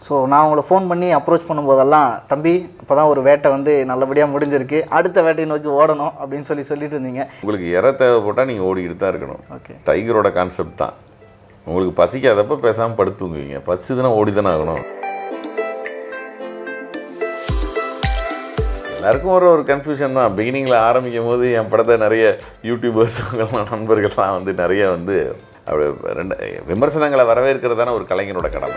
So நான் உங்களை phone பண்ணி அப்ரோச் பண்ணும்போதெல்லாம் தம்பி இப்போ தான் ஒரு வேட்டை வந்து நல்லபடியாக முடிஞ்சிருக்கு அடுத்த வேட்டையை நோக்கி ஓடணும் அப்படின்னு சொல்லி சொல்லிட்டு இருந்தீங்க உங்களுக்கு இற தேவைப்பட்டால் நீங்கள் ஓடிக்கிட்டு தான் இருக்கணும் ஓகே டைகரோட கான்செப்ட் தான் உங்களுக்கு பசிக்காதப்ப பேசாமல் படுத்துங்குவீங்க பசிதுன்னா ஓடி தானே ஆகணும் எல்லாருக்கும் ஒரு ஒரு கன்ஃபியூஷன் தான் பிகினிங்கில் ஆரம்பிக்கும் போது என் படத்தை நிறைய யூடியூபர்ஸ் அவங்கெல்லாம் நண்பர்கள்லாம் வந்து நிறைய வந்து அப்படி ரெண்டு விமர்சனங்களை வரவேற்கிறது தானே ஒரு கலைஞனோட கடமை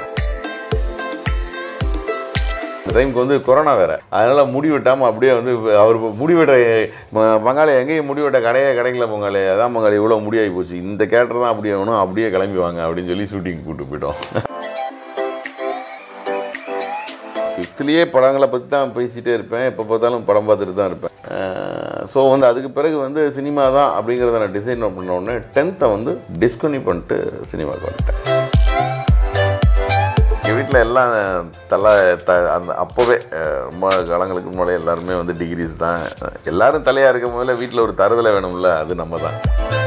இந்த டைமுக்கு வந்து கொரோனா வேற அதனால முடி வெட்டாமல் அப்படியே வந்து அவர் முடி வெட்ட ம- பங்காளி எங்கேயும் முடி வெட்ட கடையே கிடைக்கல பொங்காளி அதான் பங்காளி இவ்வளோ முடியாகி போச்சு இந்த கேரக்டர் தான் அப்படியே வேணும் அப்படியே கிளம்பி வாங்க அப்படின்னு சொல்லி ஷூட்டிங் கூப்பிட்டு போயிட்டோம் ஃபிஃப்த்லேயே படங்களை பற்றி தான் பேசிகிட்டே இருப்பேன் எப்போ பார்த்தாலும் படம் பார்த்துட்டு தான் இருப்பேன் ஸோ வந்து அதுக்கு பிறகு வந்து சினிமா தான் அப்படிங்கிறத நான் டிசைன் பண்ண உடனே டென்த்தை வந்து டிஸ்கன்யூ பண்ணிட்டு சினிமாவுக்கு வந்துட்டேன் எங்கள் வீட்டில் எல்லாம் தலை த அந்த அப்போவே அஹ், ரொம்ப காலங்களுக்கு முன்னாலே எல்லாருமே வந்து டிகிரிஸ் தான் எல்லாரும் தலையாக இருக்கும் போதில் வீட்டில் ஒரு தருதலை வேணும்ல அது நம்ம தான்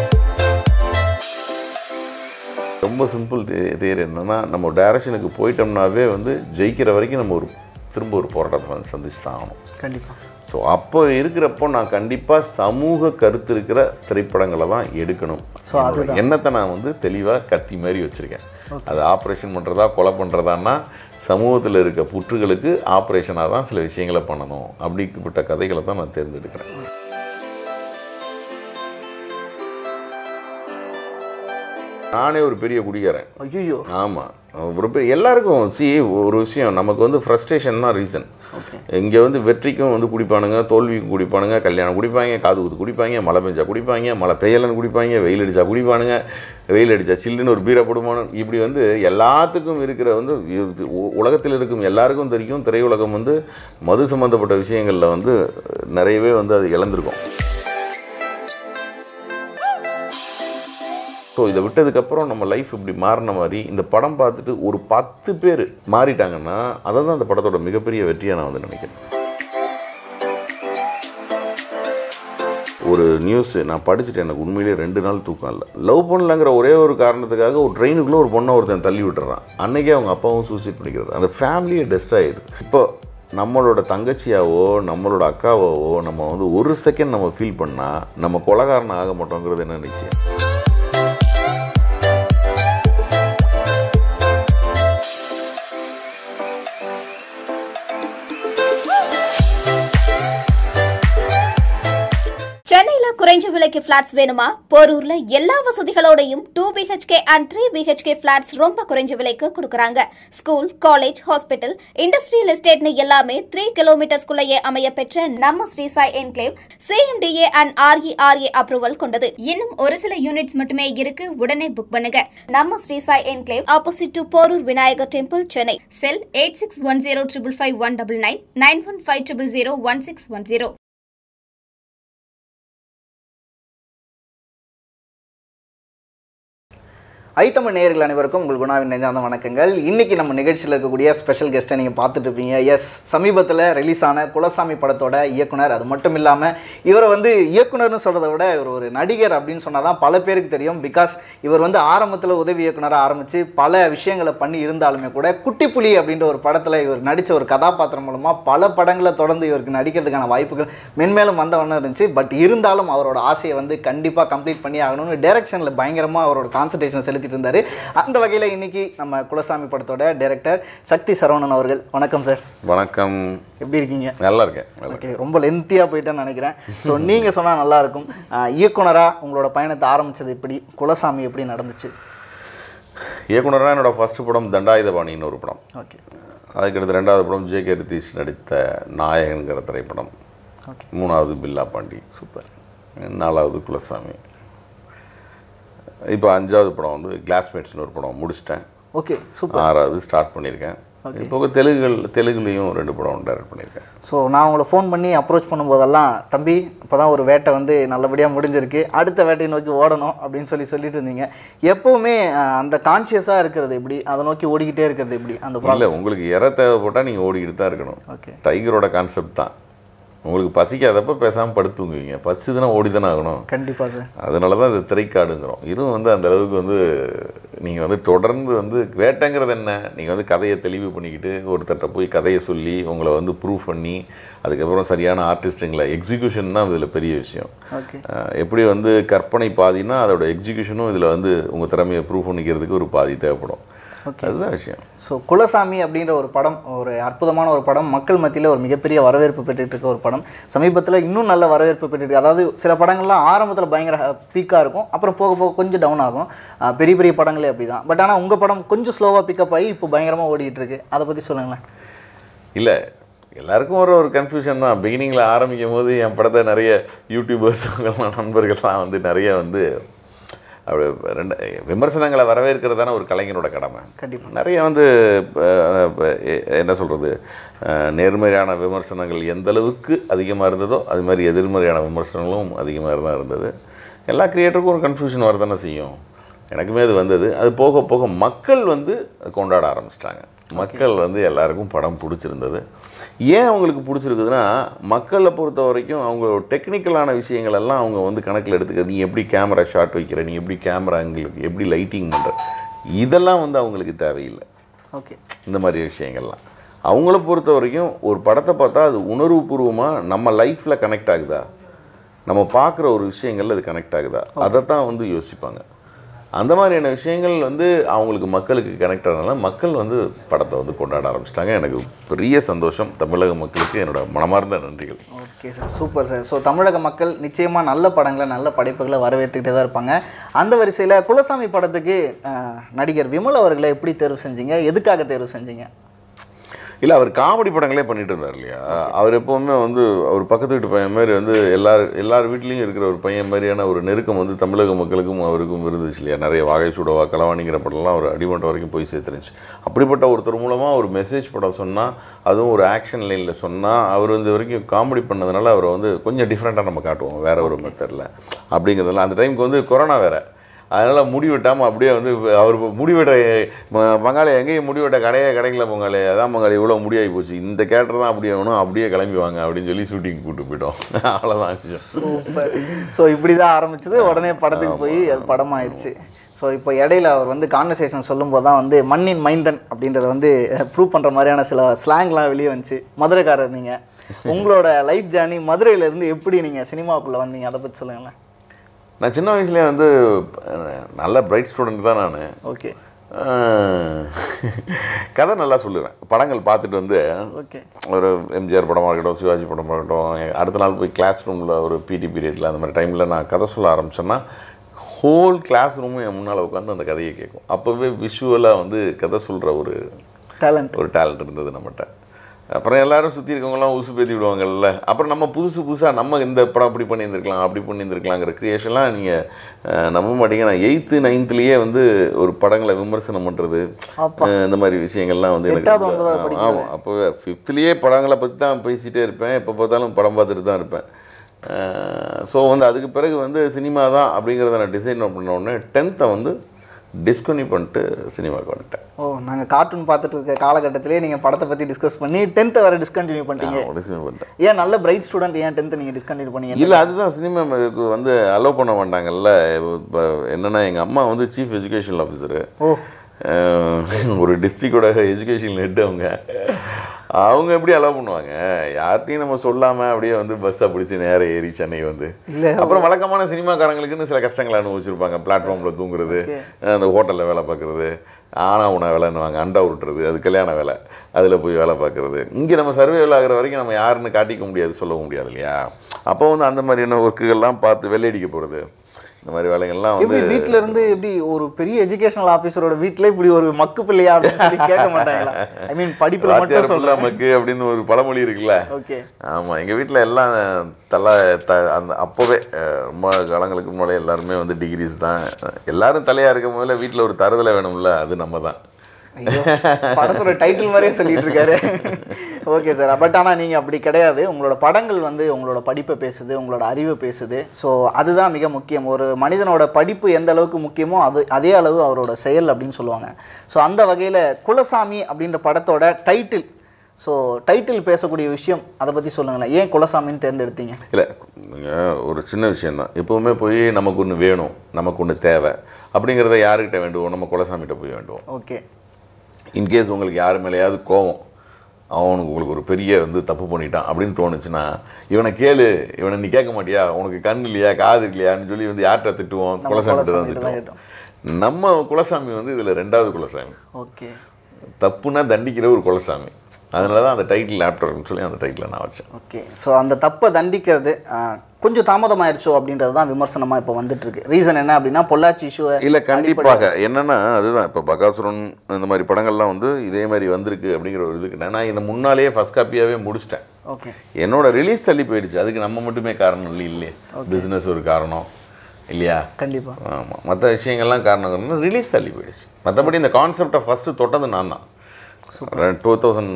ரொம்ப சிம்பிள் தேர் என்னன்னா நம்ம டைரக்ஷனுக்கு போயிட்டோம்னாவே வந்து ஜெயிக்கிற வரைக்கும் நம்ம ஒரு திரும்ப ஒரு போராட்டத்தை வந்து சந்திச்சு தான் ஆகணும் கண்டிப்பாக ஸோ அப்போ இருக்கிறப்போ நான் கண்டிப்பாக சமூக கருத்து இருக்கிற திரைப்படங்களை தான் எடுக்கணும் So, என்னோட எண்ணத்தை நான் வந்து தெளிவாக கத்தி மாதிரி வச்சுருக்கேன் அது ஆப்ரேஷன் பண்ணுறதா கொலை பண்ணுறதான்னா சமூகத்தில் இருக்க புற்றுகளுக்கு ஆப்ரேஷனாக தான் சில விஷயங்களை பண்ணணும் அப்படிப்பட்ட கதைகளை தான் நான் தேர்ந்தெடுக்கிறேன் நானே ஒரு பெரிய குடிகாரன் ஐயோ ஆமாம் ஒரு பெரிய எல்லாருக்கும் சி ஒரு விஷயம் நமக்கு வந்து ஃப்ரஸ்ட்ரேஷன் தான் ரீசன் இங்கே வந்து வெற்றிக்கும் வந்து குடிப்பானுங்க தோல்விக்கும் குடிப்பானுங்க கல்யாணம் குடிப்பாங்க காது குத்து குடிப்பாங்க மழை பெஞ்சா குடிப்பாங்க மழை பெய்யலன்னு குடிப்பாங்க வெயில் அடித்தா குடிப்பானுங்க வெயில் அடித்தா சில்லுன்னு ஒரு பீரை போடுமானு இப்படி வந்து எல்லாத்துக்கும் இருக்கிற வந்து இது உ- உலகத்தில் இருக்கும் எல்லாருக்கும் தெரியும் திரையுலகம் வந்து மது சம்மந்தப்பட்ட விஷயங்களில் வந்து நிறையவே வந்து அது இழந்திருக்கும் ஸோ இதை விட்டதுக்கப்புறம் நம்ம லைஃப் இப்படி மாறின மாதிரி இந்த படம் பார்த்துட்டு ஒரு பத்து பேர் மாறிட்டாங்கன்னா அதை தான் அந்த படத்தோட மிகப்பெரிய வெற்றியாக நான் வந்து நினைக்கிறேன் ஒரு நியூஸ் நான் படிச்சுட்டு எனக்கு உண்மையிலேயே ரெண்டு நாள் தூக்கம் இல்லை லவ் பண்ணலங்கிற ஒரே ஒரு காரணத்துக்காக ஒரு ட்ரெயினுக்குள்ளே ஒரு பொண்ணை ஒருத்தன் தள்ளி விட்டுறான் அன்னைக்கே அவங்க அப்பாவும் சூசைட் பண்ணிக்கிறது அந்த ஃபேமிலியே டெஸ்ட் ஆயிடுது இப்போ நம்மளோட தங்கச்சியாவோ நம்மளோட அக்காவாவோ நம்ம வந்து ஒரு செகண்ட் நம்ம ஃபீல் பண்ணால் நம்ம கொலகாரன் ஆக மாட்டோங்கிறது என்ன நிச்சயம் சென்னையில குறைஞ்ச விலைக்கு பிளாட்ஸ் வேணுமா போரூர்ல எல்லா வசதிகளோடையும் two BHK and three BHK flats ரொம்ப குறைஞ்ச விலைக்கு கொடுக்கறாங்க ஸ்கூல் காலேஜ் ஹாஸ்பிட்டல் இண்டஸ்ட்ரியல் எஸ்டேட்னு எல்லாமே த்ரீ கிலோமீட்டர்ஸ்குள்ளேயே அமைய பெற்ற நம்ம Srisai enclave CMDA and RERA approval கொண்டது இன்னும் ஒரு சில யூனிட்ஸ் மட்டுமே இருக்கு உடனே புக் பண்ணுங்க நம்ம Srisai enclave opposite to Porur Vinayagar temple Chennai cell eight six one zero triple five one double nine nine one five triple zero one six one zero ஐத்தமிழ் நேயர்கள் அனைவருக்கும் உங்கள் குணாவின் நெஞ்சார்ந்த வணக்கங்கள் இன்னைக்கு நம்ம நிகழ்ச்சியில் இருக்கக்கூடிய ஸ்பெஷல் கெஸ்ட்டை நீங்கள் பார்த்துட்டு இருப்பீங்க எஸ் சமீபத்தில் ரிலீஸ் ஆன குலசாமி படத்தோட இயக்குனர் அது மட்டும் இல்லாமல் இவரை வந்து இயக்குனர்னு சொல்கிறத விட இவர் ஒரு நடிகர் அப்படின்னு சொன்னால் தான் பல பேருக்கு தெரியும் பிகாஸ் இவர் வந்து ஆரம்பத்தில் உதவி இயக்குனராக ஆரம்பித்து பல விஷயங்களை பண்ணி இருந்தாலுமே கூட குட்டி புலி அப்படின்ற ஒரு படத்தில் இவர் நடித்த ஒரு கதாபாத்திரம் மூலமாக பல படங்களை தொடர்ந்து இவருக்கு நடிக்கிறதுக்கான வாய்ப்புகள் மென்மேலும் வந்தவண்ணம் இருந்துச்சு பட் இருந்தாலும் அவரோட ஆசையை வந்து கண்டிப்பாக கம்ப்ளீட் பண்ணி ஆகணும்னு டைரக்ஷனில் பயங்கரமாக அவரோட கான்சன்ட்ரேஷன் செலுத்திட்டு இருந்தார் அந்த வகையில் இன்னைக்கு நம்ம குலசாமி படத்தோட டைரக்டர் சக்தி சரவணன் அவர்கள் வணக்கம் சார் வணக்கம் எப்படி இருக்கீங்க நல்லா இருக்கேன் நல்லா ஓகே ரொம்ப லென்த்தியாக போயிட்டேன்னு நினைக்கிறேன் ஸோ நீங்கள் சொன்னால் நல்லாயிருக்கும் இயக்குனராக உங்களோட பயணத்தை ஆரம்பித்தது எப்படி குலசாமி எப்படி நடந்துச்சு இயக்குனராக என்னோட ஃபர்ஸ்ட் படம் தண்டாயுதபாணின்னு ஒரு படம் ஓகே அதுக்கடுத்து ரெண்டாவது படம் ஜே கே ரித்தீஷ் நடித்த நாயகன்கிற திரைப்படம் ஓகே மூணாவது பில்லா பாண்டி சூப்பர் நாலாவது குலசாமி இப்போ அஞ்சாவது படம் வந்து கிளாஸ்மேட்ஸ்னு ஒரு படம் முடிச்சிட்டேன் ஓகே சூப்பர் ஆறாவது ஸ்டார்ட் பண்ணியிருக்கேன் இப்போ தெலுங்குகள் தெலுங்குலேயும் ரெண்டு படம் டைரக்ட் பண்ணியிருக்கேன் ஸோ நான் உங்களை ஃபோன் பண்ணி அப்ரோச் பண்ணும்போதெல்லாம் தம்பி இப்போ தான் ஒரு வேட்டை வந்து நல்லபடியாக முடிஞ்சிருக்கு அடுத்த வேட்டையை நோக்கி ஓடணும் அப்படின்னு சொல்லி சொல்லிட்டு இருந்தீங்க எப்போவுமே அஹ், அந்த கான்ஷியஸாக இருக்கிறது எப்படி அதை நோக்கி ஓடிக்கிட்டே இருக்கிறது எப்படி அந்த இல்லை ப்ராசஸ் உங்களுக்கு இற தேவைப்பட்டால் நீங்கள் ஓடிக்கிட்டு தான் இருக்கணும் ஓகே டைகரோட கான்செப்ட் தான் உங்களுக்கு பசிக்காதப்ப பேசாமல் படுத்துங்குவீங்க பசிதுன்னா ஓடி தானே ஆகணும் கண்டிப்பா சார் அதனால தான் அது திரைக்காடுங்கிறோம் இதுவும் வந்து அந்த அளவுக்கு வந்து நீங்கள் வந்து தொடர்ந்து வந்து வேட்டைங்கிறது என்ன நீங்கள் வந்து கதையை தெளிவு பண்ணிக்கிட்டு ஒருத்தர்கிட்ட போய் கதையை சொல்லி உங்களை வந்து ப்ரூவ் பண்ணி அதுக்கப்புறம் சரியான ஆர்டிஸ்ட்டுங்களை எக்ஸிக்யூஷன் தான் இதில் பெரிய விஷயம் ஓகே அஹ் எப்படி வந்து கற்பனை பாதினா அதோட எக்ஸிக்யூஷனும் இதில் வந்து உங்கள் திறமையை ப்ரூவ் பண்ணிக்கிறதுக்கு ஒரு பாதி தேவைப்படும் Okay. அதுதான் விஷயம் ஸோ குலசாமி அப்படின்ற ஒரு படம் ஒரு அற்புதமான ஒரு படம் மக்கள் மத்தியில் ஒரு மிகப்பெரிய வரவேற்பு பெற்றுட்டு இருக்க ஒரு படம் சமீபத்தில் இன்னும் நல்ல வரவேற்பு பெற்றுட்டு அதாவது சில படங்கள்லாம் ஆரம்பத்தில் பயங்கர பீக்காக இருக்கும் அப்புறம் போக போக கொஞ்சம் டவுன் ஆகும் அஹ் பெரிய பெரிய படங்களே அப்படி தான் பட் ஆனால் உங்கள் படம் கொஞ்சம் ஸ்லோவாக பிக்கப் ஆகி இப்போ பயங்கரமாக ஓடிட்டு இருக்கு அதை பற்றி சொல்லுங்களேன் இல்லை எல்லாருக்கும் ஒரு ஒரு கன்ஃபியூஷன் தான் பிகினிங்கில் ஆரம்பிக்கும் போது என் படத்தை நிறைய யூடியூபர்ஸ் அவங்கெல்லாம் நண்பர்கள்லாம் வந்து நிறைய வந்து அப்படி ரெண்டு விமர்சனங்களை வரவேற்கிறது ஒரு கலைஞரோட கடமை கண்டிப்பாக நிறைய வந்து இப்ப, இப்ப, எ- என்ன சொல்கிறது நேர்மறையான விமர்சனங்கள் எந்த அளவுக்கு அதிகமாக இருந்ததோ அது மாதிரி எதிர்மறையான விமர்சனங்களும் அதிகமாக தான் இருந்தது எல்லா கிரியேட்டருக்கும் ஒரு கன்ஃபியூஷன் வரதானே செய்யும் எனக்குமே அது வந்தது அது போக போக மக்கள் வந்து கொண்டாட ஆரம்பிச்சிட்டாங்க மக்கள் வந்து எல்லாருக்கும் படம் பிடிச்சிருந்தது ஏன் அவங்களுக்கு பிடிச்சிருக்குதுன்னா மக்களை பொறுத்த வரைக்கும் அவங்க டெக்னிக்கலான விஷயங்கள் எல்லாம் அவங்க வந்து கணக்கில் எடுத்துக்க நீ எப்படி கேமரா ஷாட் வைக்கிற நீ எப்படி கேமரா ஆங்கிளுக்கு எப்படி லைட்டிங் பண்ணுற இதெல்லாம் வந்து அவங்களுக்கு தேவையில்லை ஓகே இந்த மாதிரி விஷயங்கள்லாம் அவங்கள பொறுத்த வரைக்கும் ஒரு படத்தை பார்த்தா அது உணர்வுபூர்வமாக நம்ம லைஃப்பில் கனெக்ட் ஆகுதா நம்ம பார்க்குற ஒரு விஷயங்கள்ல அது கனெக்ட் ஆகுதா அதை தான் வந்து யோசிப்பாங்க அந்த மாதிரியான விஷயங்கள் வந்து அவங்களுக்கு மக்களுக்கு கனெக்ட் ஆனதுனால மக்கள் வந்து படத்தை வந்து கொண்டாட ஆரம்பிச்சிட்டாங்க எனக்கு பெரிய சந்தோஷம் தமிழக மக்களுக்கு என்னோட மனமார்ந்த நன்றிகள் okay sir super sir so தமிழக மக்கள் நிச்சயமாக நல்ல படங்களை நல்ல படைப்புகளை வரவேற்றுக்கிட்டே தான் இருப்பாங்க அந்த வரிசையில் குலசாமி படத்துக்கு அஹ், நடிகர் விமல் அவர்களை எப்படி தேர்வு செஞ்சீங்க எதுக்காக தேர்வு செஞ்சீங்க இல்லை அவர் காமெடி படங்களே பண்ணிட்டு இருந்தார் இல்லையா அவர் எப்போவுமே வந்து அவர் பக்கத்து வீட்டு பையன் மாதிரி வந்து எல்லார் எல்லார் வீட்லேயும் இருக்கிற ஒரு பையன் மாதிரியான ஒரு நெருக்கம் வந்து தமிழக மக்களுக்கும் அவருக்கும் இருந்துச்சு இல்லையா நிறைய வாகை சுடவா களவாணிங்கிற படம்லாம் ஒரு அடிமட்டம் வரைக்கும் போய் சேர்த்துருந்துச்சு அப்படிப்பட்ட ஒருத்தர் மூலமாக ஒரு மெசேஜ் படம் சொன்னால் அதுவும் ஒரு ஆக்ஷன் லைனில் சொன்னால் அவர் வந்து வரைக்கும் காமெடி பண்ணதுனால அவரை வந்து கொஞ்சம் டிஃப்ரெண்ட்டாக நம்ம காட்டுவோம் வேற ஒரு மெத்தடில் அப்படிங்கிறதுல அந்த டைமுக்கு வந்து கொரோனா வேறு அதனால் முடி வெட்டாமல் அப்படியே வந்து அவர் முடி வெட்ட ம- பங்காளி எங்கேயும் முடி வெட்ட கடையே கிடைக்கல பங்காளி அதான் பங்காளி இவ்வளோ முடியாகி போச்சு இந்த கேரக்டர் தான் அப்படியே வேணும் அப்படியே கிளம்பி வாங்க அப்படின்னு சொல்லி ஷூட்டிங் கூட்டு போயிட்டோம் அவ்வளோதான் விஷயம் சூப்பர் ஸோ இப்படி தான் ஆரம்பிச்சது உடனே படத்துக்கு போய் அது படமாயிருச்சு ஸோ இப்போ இடையில அவர் வந்து கான்வர்சேஷன் சொல்லும்போது தான் வந்து மண்ணின் மைந்தன் அப்படின்றத வந்து ப்ரூவ் பண்ணுற மாதிரியான சில ஸ்லாங்லாம் வெளியே வந்துச்சு மதுரைக்காரர் நீங்கள் உங்களோட லைஃப் ஜேர்னி மதுரையிலேருந்து எப்படி நீங்கள் சினிமாவுக்குள்ளே வந்தீங்க அதை பற்றி சொல்லுங்களேன் நான் சின்ன வயசுலேயே வந்து அஹ், நல்ல பிரைட் ஸ்டூடெண்ட் தான் நான் ஓகே கதை நல்லா சொல்லுவேன் படங்கள் பார்த்துட்டு வந்து ஓகே ஒரு எம்ஜிஆர் படமாக இருக்கட்டும் சிவாஜி படமாக இருக்கட்டும் அடுத்த நாள் போய் கிளாஸ் ரூமில் ஒரு பிடி பீரியடில் அந்த மாதிரி டைமில் நான் கதை சொல்ல ஆரம்பிச்சேன்னா ஹோல் கிளாஸ் ரூமும் என் முன்னால் உட்காந்து அந்த கதையை கேட்கும் அப்போவே விஷுவலாக வந்து கதை சொல்கிற ஒரு டேலண்ட் ஒரு டேலண்ட் இருந்தது நம்மகிட்ட அப்புறம் எல்லாரும் சுற்றி இருக்கவங்கலாம் உசு பேத்தி விடுவாங்கல்ல அப்புறம் நம்ம புதுசு புதுசாக நம்ம இந்த படம் அப்படி பண்ணியிருந்திருக்கலாம் அப்படி பண்ணியிருந்திருக்கலாங்கிற க்ரியேஷன்லாம் நீங்கள் நம்ப மாட்டீங்க நான் எயித்து நைன்த்துலேயே வந்து ஒரு படங்களை விமர்சனம் பண்ணுறது இந்த மாதிரி விஷயங்கள்லாம் வந்து எட்டாவது, எனக்கு ஒன்பதாவது படிக்கும்போது. ஆமாம் அப்போ ஃபிஃப்த்லேயே படங்களை பற்றி தான் பேசிகிட்டே இருப்பேன் எப்போ பார்த்தாலும் படம் பார்த்துட்டு தான் இருப்பேன் ஸோ வந்து அதுக்கு பிறகு வந்து சினிமா தான் அப்படிங்கிறத நான் டிசைன் பண்ண உடனே டென்த்தை வந்து டிஸ்கன்யூ பண்ணிட்டு சினிமாவுக்கு வந்துட்டேன் ஓ நாங்கள் கார்ட்டூன் பார்த்துட்டு இருக்க காலகட்டத்திலே நீங்கள் படத்தை பற்றி டிஸ்கஸ் பண்ணி டென்த்தை வேறு டிஸ்கண்டினியூ பண்ணிட்டீங்க டிஸ்கன்யூ பண்ணிட்டேன் ஏன் நல்ல பிரைட் ஸ்டூடெண்ட் ஏன் டென்த்தை நீங்கள் டிஸ்கண்டினியூ பண்ணீங்க இல்லை அதுதான் சினிமாவுக்கு வந்து அலோவ் பண்ண மாட்டாங்கல்ல இப்போ என்னென்னா எங்கள் அம்மா வந்து சீஃப் எஜுகேஷன் ஆஃபீஸரு ஓ ஒரு டிஸ்ட்ரிக்டோட எஜுகேஷன் ஹெட் அவங்க அவங்க எப்படி அலோவ் பண்ணுவாங்க யார்கிட்டையும் நம்ம சொல்லாமல் அப்படியே வந்து பஸ்ஸை பிடிச்சி நேரம் ஏறி சென்னை வந்து இல்ல. அப்புறம் வழக்கமான சினிமாக்காரங்களுக்குன்னு சில கஷ்டங்களை அனுபவிச்சிருப்பாங்க பிளாட்ஃபார்மில் தூங்குறது அந்த ஹோட்டலில் வேலை பார்க்குறது ஆனா உணா வேலைன்னுவாங்க அண்டா விட்டுறது அது கல்யாண வேலை அதில் போய் வேலை பார்க்குறது இங்கே நம்ம சர்வேவில் ஆகிற வரைக்கும் நம்ம யாருன்னு காட்டிக்க முடியாது சொல்லவும் முடியாது இல்லையா அப்போ வந்து அந்த மாதிரியான ஒர்க்குகள்லாம் பார்த்து வெள்ளையடிக்க போகிறது இந்த மாதிரி வேலைகள்லாம் வந்து எப்படி வீட்ல இருந்து எப்படி ஒரு பெரிய எஜுகேஷனல் ஆஃபீஸரோட வீட்ல இப்படி ஒரு மக்கு பிள்ளையா அப்படின்னு சொல்லி கேட்க மாட்டாங்களா ஐ மீன் படிப்புல மட்டும் வாத்தியார் சொல்றேன் புள்ள மக்கு அப்படின்னு ஒரு பழமொழி இருக்குல்ல ஓகே ஆமாம் எங்கள் வீட்டில் எல்லாம் தலை த அந்த அப்போவே அஹ், ரொம்ப காலங்களுக்கு முன்னாலே எல்லாருமே வந்து டிகிரிஸ் தான் எல்லாரும் தலையாக இருக்கும் போதில் வீட்டில் ஒரு தருதலை வேணும்ல அது நம்ம தான் ஐயோ படத்தோட டைட்டில் மாதிரியே சொல்லிட்டு இருக்காரு ஓகே சார் பட் ஆனால் நீங்கள் அப்படி கிடையாது உங்களோட படங்கள் வந்து உங்களோட படிப்பை பேசுது உங்களோட அறிவை பேசுது ஸோ அதுதான் மிக முக்கியம் ஒரு மனிதனோட படிப்பு எந்த அளவுக்கு முக்கியமோ அது அதே அளவு அவரோட செயல் அப்படின்னு சொல்லுவாங்க ஸோ அந்த வகையில் குலசாமி அப்படின்ற படத்தோட டைட்டில் ஸோ டைட்டில் பேசக்கூடிய விஷயம் அதை பற்றி சொல்லுங்களேன் ஏன் குலசாமின்னு தேர்ந்தெடுத்தீங்க இல்லை நீங்கள் ஒரு சின்ன விஷயந்தான் எப்போவுமே போய் நமக்கு ஒன்று வேணும் நமக்கு ஒன்று தேவை அப்படிங்கிறத யாருக்கிட்ட வேண்டுவோம் நம்ம குலசாமிகிட்ட போய் வேண்டுவோம் ஓகே இன்கேஸ் உங்களுக்கு யார் மேலேயாவது கோவம் அவனுக்கு உங்களுக்கு ஒரு பெரிய வந்து தப்பு பண்ணிட்டான் அப்படின்னு தோணுச்சுன்னா இவனை கேளு இவனை நீ கேட்க மாட்டியா உனக்கு கண் இல்லையா காது இல்லையான்னு சொல்லி வந்து யார்கிட்ட திட்டுவோம் குலசாமி தான் குலசாமிகிட்ட தான் திட்டுவோம் நம்ம குலசாமி வந்து இதில் ரெண்டாவது குலசாமி ஓகே தப்புனா தண்டிக்கிற ஒரு குலசாமி அதனால தான் அந்த டைட்டில் லேப்டாப்னு சொல்லி அந்த டைட்டில் நான் வச்சேன் ஓகே ஸோ அந்த தப்பை தண்டிக்கிறது ஆ, கொஞ்சம் தாமதமாயிருச்சோ அப்படின்றது தான் விமர்சனமாக இப்போ வந்துட்டு இருக்கு ரீசன் என்ன அப்படின்னா பொள்ளாச்சி இஷ்யூவை இல்லை கண்டிப்பாக என்னன்னா அதுதான் இப்போ பகாசுரன் இந்த மாதிரி படங்கள்லாம் வந்து இதே மாதிரி வந்திருக்கு அப்படிங்கிற ஒரு இதுக்கு நான் இந்த முன்னாலேயே ஃபஸ்ட் காப்பியாகவே முடிச்சிட்டேன் ஓகே என்னோட ரிலீஸ் தள்ளி போயிடுச்சு அதுக்கு நம்ம மட்டுமே காரணம் இல்லை இல்லையே பிஸ்னஸ் ஒரு காரணம் இல்லையா கண்டிப்பாக ஆமாம் மற்ற விஷயங்கள்லாம் காரணம் ரிலீஸ் தள்ளி போயிடுச்சு மற்றபடி இந்த கான்செப்டை ஃபஸ்ட்டு தொட்டது நான் தான் டூ தௌசண்ட்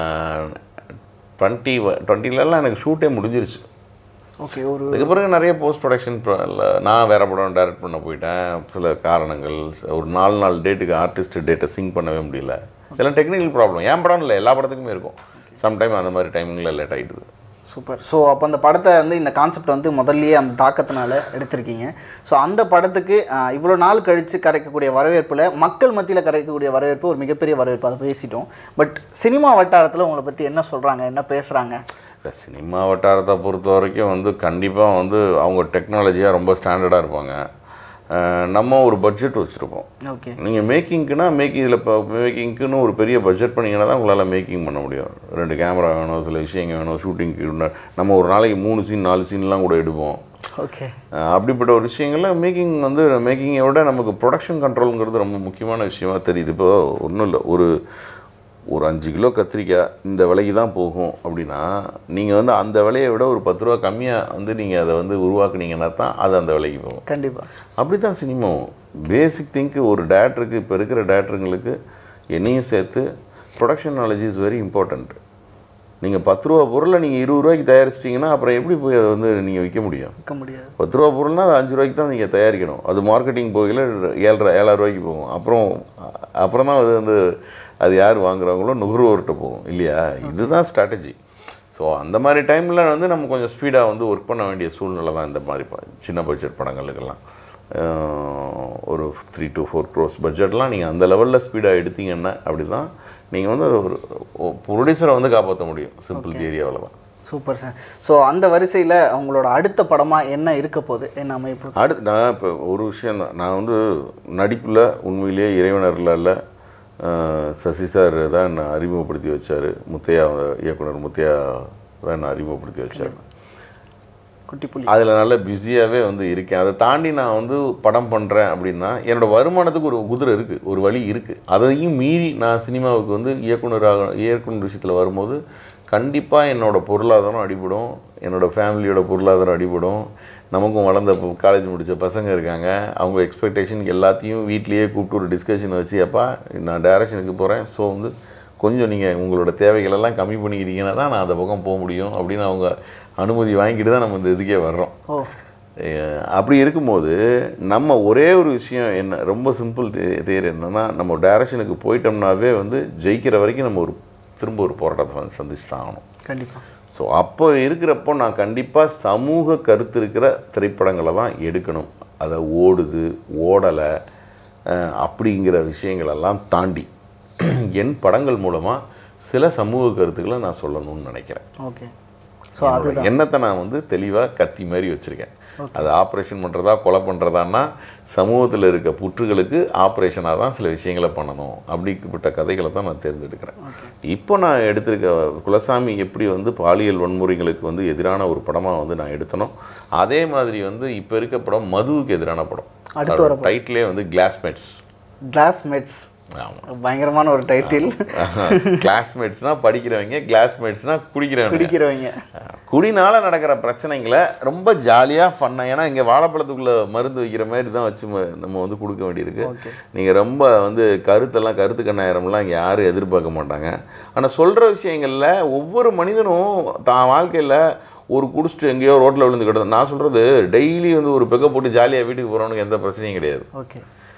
டுவெண்ட்டி டுவெண்ட்டிலலாம் எனக்கு ஷூட்டே முடிஞ்சிருச்சு ஓகே ஒரு அதுக்கு பிறகு நிறைய போஸ்ட் ப்ரொடக்ஷன் நான் வேறு படம் டைரக்ட் பண்ண போயிட்டேன் சில காரணங்கள் ஒரு நாலு நாலு டேட்டுக்கு ஆர்டிஸ்ட் டேட்டை சிங்க் பண்ணவே முடியல இதெல்லாம் டெக்னிக்கல் ப்ராப்ளம் என் படம் இல்லை எல்லா படத்துக்குமே இருக்கும் சம்டைம் அந்த மாதிரி டைமிங்கில் லேட் ஆகிடுது சூப்பர் ஸோ அப்போ அந்த படத்தை வந்து இந்த கான்செப்ட் வந்து முதல்லயே அந்த தாக்கத்தினால எடுத்திருக்கீங்க ஸோ அந்த படத்துக்கு ஆஹ், இவ்வளோ நாள் கழித்து கிடைக்கக்கூடிய வரவேற்பில் மக்கள் மத்தியில் கிடைக்கக்கூடிய வரவேற்பு ஒரு மிகப்பெரிய வரவேற்பு அதை பேசிட்டோம் பட் சினிமா வட்டாரத்தில் உங்களை பற்றி என்ன சொல்கிறாங்க என்ன பேசுகிறாங்க இல்லை சினிமா வட்டாரத்தை பொறுத்த வரைக்கும் வந்து கண்டிப்பாக வந்து அவங்க டெக்னாலஜியாக ரொம்ப ஸ்டாண்டர்டாக இருப்பாங்க அஹ் நம்ம ஒரு பட்ஜெட் வச்சுருப்போம் ஓகே நீங்கள் மேக்கிங்க்குனா மேக்கிங் இதில் இப்போ மேக்கிங்க்குன்னு ஒரு பெரிய பட்ஜெட் பண்ணிங்கன்னா தான் உங்களால் மேக்கிங் பண்ண முடியும் ரெண்டு கேமரா வேணும் சில விஷயங்கள் வேணும் ஷூட்டிங்க்கு நம்ம ஒரு நாளைக்கு மூணு சீன் நாலு சீன்லாம் கூட எடுப்போம் ஓகே அஹ் அப்படிப்பட்ட ஒரு விஷயங்கள்ல மேக்கிங் வந்து மேக்கிங்கை விட நமக்கு ப்ரொடக்ஷன் கண்ட்ரோலுங்கிறது ரொம்ப முக்கியமான விஷயமா தெரியுது இப்போ ஒன்றும் இல்லை ஒரு ஒரு அஞ்சு கிலோ கத்திரிக்காய் இந்த விலைக்கு தான் போகும் அப்படின்னா நீங்கள் வந்து அந்த விலையை விட ஒரு பத்து ரூபா கம்மியாக வந்து நீங்கள் அதை வந்து உருவாக்குனீங்கன்னா தான் அது அந்த விலைக்கு போகும் கண்டிப்பாக அப்படி தான் சினிமாவும் பேசிக் திங்க் ஒரு டேரக்டருக்கு இப்போ இருக்கிற டேரக்டருங்களுக்கு என்னையும் சேர்த்து production knowledge is very important நீங்கள் பத்து ரூபா பொருளை நீங்கள் இருபது ரூபாய்க்கு தயாரிச்சிட்டிங்கன்னா அப்புறம் எப்படி போய் அதை வந்து நீங்கள் விற்க முடியும் இருக்க முடியாது பத்து ரூபா பொருள்னா அது அஞ்சு ரூபாய்க்கு தான் நீங்கள் தயாரிக்கணும் அது மார்க்கெட்டிங் போகையில் ஏழரை ஏழாயிரம் ரூபாய்க்கு போகும் அப்புறம் அப்புறம் தான் அது வந்து அது யார் வாங்குறாங்களோ நுகர்வோர்கிட்ட போகும் இல்லையா இதுதான் ஸ்ட்ராட்டஜி ஸோ அந்த மாதிரி டைமில் வந்து நம்ம கொஞ்சம் ஸ்பீடாக வந்து ஒர்க் பண்ண வேண்டிய சூழ்நிலை தான் இந்த மாதிரி ப- சின்ன பட்ஜெட் படங்களுக்கெல்லாம் அஹ் ஒரு த்ரீ to ஃபோர் க்ரோஸ் பட்ஜெட்லாம் நீங்கள் அந்த லெவலில் ஸ்பீடாக எடுத்தீங்கன்னா அப்படி தான் நீங்கள் வந்து அது ஒரு ப்ரொடியூசரை வந்து காப்பாற்ற முடியும் சிம்பிள் தியரி அவ்வளோதான் சூப்பர் சார் ஸோ அந்த வரிசையில் அவங்களோட அடுத்த படமாக என்ன இருக்க போகுது என்ன அமைப்பு அடுத்து நான் இப்போ ஒரு விஷயம் தான் நான் வந்து நடிப்பில் உண்மையிலேயே இறைவனர்ல சசி சார் தான் என்னை அறிமுகப்படுத்தி வச்சார் முத்தையா இயக்குனர் முத்தையா தான் என்னை அறிமுகப்படுத்தி வச்சார் குட்டி புலி அதில் நல்ல பிஸியாகவே வந்து இருக்கேன் அதை தாண்டி நான் வந்து படம் பண்ணுறேன் அப்படின்னா என்னோட வருமானத்துக்கு ஒரு குதிரை இருக்குது ஒரு வழி இருக்குது அதையும் மீறி நான் சினிமாவுக்கு வந்து இயக்குனராக இயக்குனர் விஷயத்தில் வரும்போது கண்டிப்பாக என்னோட பொருளாதாரம் அடிபடும் என்னோட ஃபேமிலியோட பொருளாதாரம் அடிபடும் நமக்கும் வளர்ந்த காலேஜ் முடித்த பசங்க இருக்காங்க அவங்க எக்ஸ்பெக்டேஷன் எல்லாத்தையும் வீட்லேயே கூப்பிட்டு ஒரு டிஸ்கஷன் வச்சு அப்பா நான் டைரக்ஷனுக்கு போகிறேன் ஸோ வந்து கொஞ்சம் நீங்கள் உங்களோட தேவைகளெல்லாம் கம்மி பண்ணிக்கிட்டீங்கன்னா தான் நான் அந்த பக்கம் போக முடியும் அப்படின்னு அவங்க அனுமதி வாங்கிட்டு தான் நம்ம இந்த இதுக்கே வர்றோம் ஓ அஹ் அப்படி இருக்கும்போது நம்ம ஒரே ஒரு விஷயம் என்ன ரொம்ப சிம்பிள் தேர் என்னன்னா நம்ம டைரக்ஷனுக்கு போயிட்டோம்னாவே வந்து ஜெயிக்கிற வரைக்கும் நம்ம ஒரு திரும்ப ஒரு போராட்டத்தை வந்து சந்திச்சு தான் ஆகணும் கண்டிப்பாக ஸோ அப்போ இருக்கிறப்போ நான் கண்டிப்பாக சமூக கருத்து இருக்கிற திரைப்படங்களை தான் எடுக்கணும் அதை ஓடுது ஓடலை அப்படிங்கிற விஷயங்களெல்லாம் தாண்டி என் படங்கள் மூலமாக சில சமூக கருத்துக்களை நான் சொல்லணும்னு நினைக்கிறேன் ஓகே ஸோ அது என்னோட எண்ணத்தை நான் வந்து தெளிவாக கத்தி மாதிரி வச்சுருக்கேன் அது ஆப்ரேஷன் பண்ணுறதா கொலை பண்ணுறதான்னா சமூகத்தில் இருக்க புற்றுகளுக்கு ஆப்ரேஷனாக தான் சில விஷயங்களை பண்ணணும் அப்படிப்பட்ட கதைகளை தான் நான் தேர்ந்தெடுக்கிறேன் இப்போ நான் எடுத்திருக்க குலசாமி எப்படி வந்து பாலியல் வன்முறைகளுக்கு வந்து எதிரான ஒரு படமாக வந்து நான் எடுத்தனோ அதே மாதிரி வந்து இப்போ இருக்க படம் மதுவுக்கு எதிரான படம் அடுத்து வர டைட்டிலே வந்து கிளாஸ்மேட்ஸ் கிளாஸ்மேட்ஸ் ஆமாம் பயங்கரமான ஒரு டைட்டில் கிளாஸ்மேட்ஸ்னால் படிக்கிறவங்க கிளாஸ்மேட்ஸ்னால் குடிக்கிறவங்க பிடிக்கிறவங்க குடினால நடக்கிற பிரச்சனைங்களை ரொம்ப ஜாலியாக ஃபன்னாக ஏன்னா இங்கே வாழைப்பழத்துக்குள்ளே மருந்து வைக்கிற மாதிரி தான் வச்சு ம- நம்ம வந்து கொடுக்க வேண்டியிருக்கு நீங்கள் ரொம்ப வந்து கருத்தெல்லாம் கருத்து கண்ணாயிரம்லாம் இங்கே யாரும் எதிர்பார்க்க மாட்டாங்க ஆனால் சொல்கிற விஷயங்களில் ஒவ்வொரு மனிதனும் தான் வாழ்க்கையில் ஒரு குடிச்சிட்டு எங்கேயோ ரோட்டில் விழுந்து கிடந்து நான் சொல்கிறது டெய்லி வந்து ஒரு பெக்க போட்டு ஜாலியாக வீட்டுக்கு போகிறவனுக்கு எந்த பிரச்சனையும் கிடையாது ஓகே